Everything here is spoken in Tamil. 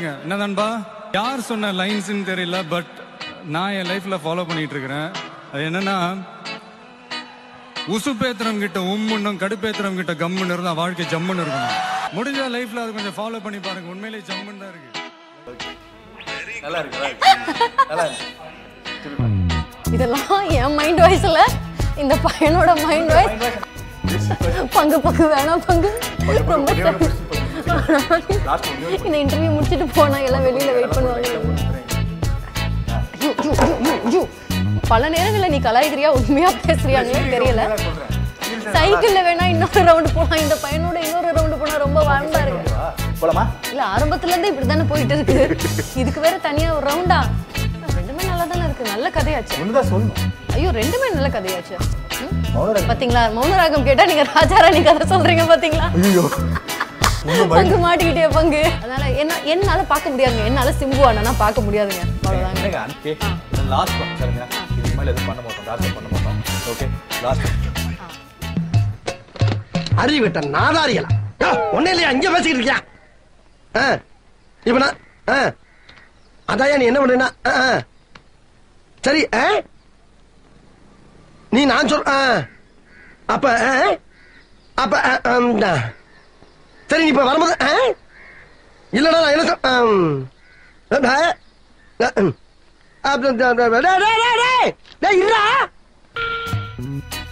என்ன நண்பா யார் சொன்ன லைன்ஸ்னு தெரியல பட் நான் என் லைஃப்ல ஃபாலோ பண்ணிட்டு இருக்கிறேன் அது என்னன்னா உசுப்பேத்திரம் கிட்ட உம்முன்னும் கடுப்பேத்திரம் கிட்ட கம்முன்னு இருந்தா வாழ்க்கை ஜம்முன்னு இருக்கணும் முடிஞ்ச லைஃப்ல அது கொஞ்சம் ஃபாலோ பண்ணி பாருங்க உண்மையிலேயே ஜம்முன்னு தான் இருக்கு நல்லா இருக்கு நல்லா இருக்கு நல்லா இருக்கு இதெல்லாம் என் மைண்ட் வாய்ஸ்ல இந்த பையனோட மைண்ட் வாய்ஸ் பங்கு பங்கு வேணாம் பங்கு ரொம்ப லாஸ்ட் ஒன் இந்த இன்டர்வியூ முடிச்சிட்டு போனா எல்லாம் வெளியில வெயிட் பண்ணுவாங்க you, you, you, you, you. பல நேரங்கள்ல நீ கலாய்க்கிறியா உண்மையா பேசுறியாங்களே தெரியல சொல்றேன் சைக்கிள்ல வேணா இன்னொரு ரவுண்ட் போலாம் இந்த பையனோட இன்னொரு ரவுண்ட் போனா ரொம்ப வாழ்ந்தா இருக்கு போலாமா இல்ல ஆரம்பத்துல இருந்து இப்படி தானே போயிட்டு இருக்கு இதுக்கு வேற தனியா ஒரு ரவுண்டா ரெண்டுமே நல்லா தானே இருக்கு நல்ல கதையாச்சு ஒண்ணுதான் சொல்லணும் ஐயோ ரெண்டுமே நல்ல கதையாச்சு ம்? மௌனராகம். பாத்தீங்களா மௌனராகம் கேட்டா நீங்க ராஜாராணி கதை சொல்றீங்க பாத்தீங்களா ஐயோ பங்கு மாட்டிக்கிட்டே பங்கு அதனால என்ன என்னால பார்க்க முடியாதுங்க என்னால சிம்பு அண்ணனா பார்க்க முடியாதுங்க அவ்வளவுதாங்க என்னங்க ஓகே லாஸ்ட் ஒன் சரிங்க இதுக்கு மேல எதுவும் பண்ண மாட்டோம் டார்ச்சர் பண்ண மாட்டோம் ஓகே லாஸ்ட் அறிவிட்ட நாதாரிகளா ஒன்னே இல்லையா இங்க பேசிக்கிட்டு இருக்கியா ஆ, இப்ப நான் ஆ, அதாயா நீ என்ன பண்றா சரி ஆ? நீ நான் சொல் ஆ, அப்ப ஆ, அப்ப ஆ, ஆம், டா. சரி நீ இப்ப வரும்போது ஆ? இல்லடா நான் என்ன சொல் ஆம். அப்ப, ஆ, ம். அப்ப, டா, டா, டா, டா, டா, டா, டேய், டேய், இருடா.